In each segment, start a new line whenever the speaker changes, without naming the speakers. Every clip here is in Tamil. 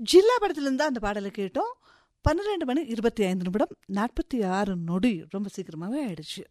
ஜில்லா படத்துலேருந்து அந்த பாடலை கேட்டோம் பன்னிரெண்டு மணி இருபத்தி ஐந்து நிமிடம் நாற்பத்தி ஆறு நொடி ரொம்ப சீக்கிரமாகவே ஆயிடுச்சு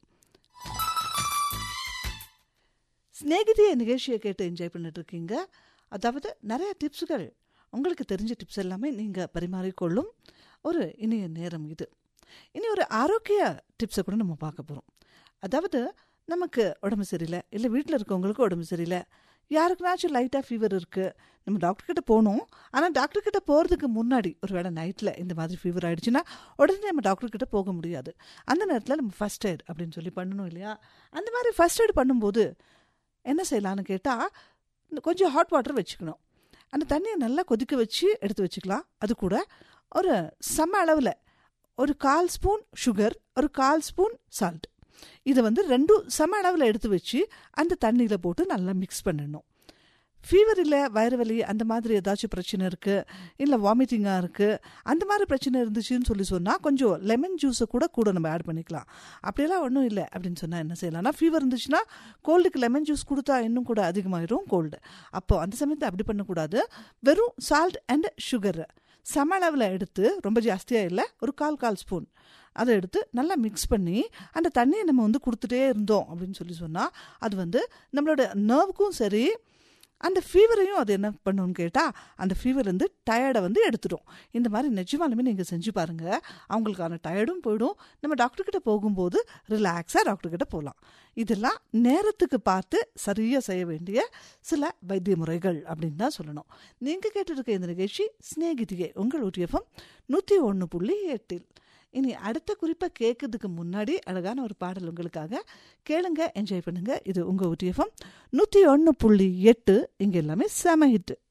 ஸ்நேகிதிய நிகழ்ச்சியை கேட்டு என்ஜாய் பண்ணிட்டு இருக்கீங்க அதாவது நிறைய டிப்ஸுகள் உங்களுக்கு தெரிஞ்ச டிப்ஸ் எல்லாமே நீங்கள் பரிமாறிக்கொள்ளும் ஒரு இனிய நேரம் இது இனி ஒரு ஆரோக்கிய டிப்ஸை கூட நம்ம பார்க்க போகிறோம் அதாவது நமக்கு உடம்பு சரியில்லை இல்லை வீட்டில் இருக்கவங்களுக்கு உடம்பு சரியில்லை யாருக்குனாச்சும் லைட்டாக ஃபீவர் இருக்குது நம்ம டாக்டர் கிட்ட போகணும் ஆனால் டாக்டர் கிட்ட போகிறதுக்கு முன்னாடி ஒரு வேளை நைட்டில் இந்த மாதிரி ஃபீவர் ஆயிடுச்சுன்னா உடனே நம்ம டாக்டர் கிட்ட போக முடியாது அந்த நேரத்தில் நம்ம ஃபஸ்ட் எய்ட் அப்படின்னு சொல்லி பண்ணணும் இல்லையா அந்த மாதிரி ஃபஸ்ட் எய்ட் பண்ணும்போது என்ன செய்யலான்னு கேட்டால் கொஞ்சம் ஹாட் வாட்டர் வச்சுக்கணும் அந்த தண்ணியை நல்லா கொதிக்க வச்சு எடுத்து வச்சுக்கலாம் அது கூட ஒரு சம அளவில் ஒரு கால் ஸ்பூன் சுகர் ஒரு கால் ஸ்பூன் சால்ட் இதை வந்து ரெண்டும் சம அளவில் எடுத்து வச்சு அந்த தண்ணியில் போட்டு நல்லா மிக்ஸ் பண்ணிடணும் ஃபீவர் இல்லை வயிறு வலி அந்த மாதிரி ஏதாச்சும் பிரச்சனை இருக்குது இல்லை வாமிட்டிங்காக இருக்குது அந்த மாதிரி பிரச்சனை இருந்துச்சுன்னு சொல்லி சொன்னால் கொஞ்சம் லெமன் ஜூஸை கூட கூட நம்ம ஆட் பண்ணிக்கலாம் அப்படியெல்லாம் ஒன்றும் இல்லை அப்படின்னு சொன்னால் என்ன செய்யலாம்னா ஃபீவர் இருந்துச்சுன்னா கோல்டுக்கு லெமன் ஜூஸ் கொடுத்தா இன்னும் கூட அதிகமாயிரும் கோல்டு அப்போ அந்த சமயத்தை அப்படி பண்ணக்கூடாது வெறும் சால்ட் அண்ட் சுகர் சம அளவில் எடுத்து ரொம்ப ஜாஸ்தியாக இல்லை ஒரு கால் கால் ஸ்பூன் அதை எடுத்து நல்லா மிக்ஸ் பண்ணி அந்த தண்ணியை நம்ம வந்து கொடுத்துட்டே இருந்தோம் அப்படின்னு சொல்லி சொன்னால் அது வந்து நம்மளோட நர்வுக்கும் சரி அந்த ஃபீவரையும் அது என்ன பண்ணுன்னு கேட்டால் அந்த ஃபீவர் வந்து டயர்டை வந்து எடுத்துடும் இந்த மாதிரி நிஜமாலுமே நீங்கள் செஞ்சு பாருங்கள் அவங்களுக்கான டயர்டும் போயிடும் நம்ம டாக்டர்கிட்ட போகும்போது ரிலாக்ஸாக டாக்டர்கிட்ட போகலாம் இதெல்லாம் நேரத்துக்கு பார்த்து சரியாக செய்ய வேண்டிய சில வைத்திய முறைகள் அப்படின்னு தான் சொல்லணும் நீங்கள் கேட்டிருக்க இந்த நிகழ்ச்சி ஸ்நேகிதிகை உங்கள் ஊட்டியஃபம் நூற்றி ஒன்று புள்ளி எட்டில் இனி அடுத்த குறிப்பை கேட்கறதுக்கு முன்னாடி அழகான ஒரு பாடல் உங்களுக்காக கேளுங்க என்ஜாய் பண்ணுங்க இது உங்கள் ஊட்டியஃபம் நூற்றி ஒன்று புள்ளி எட்டு இங்கே எல்லாமே செம ஹிட்டு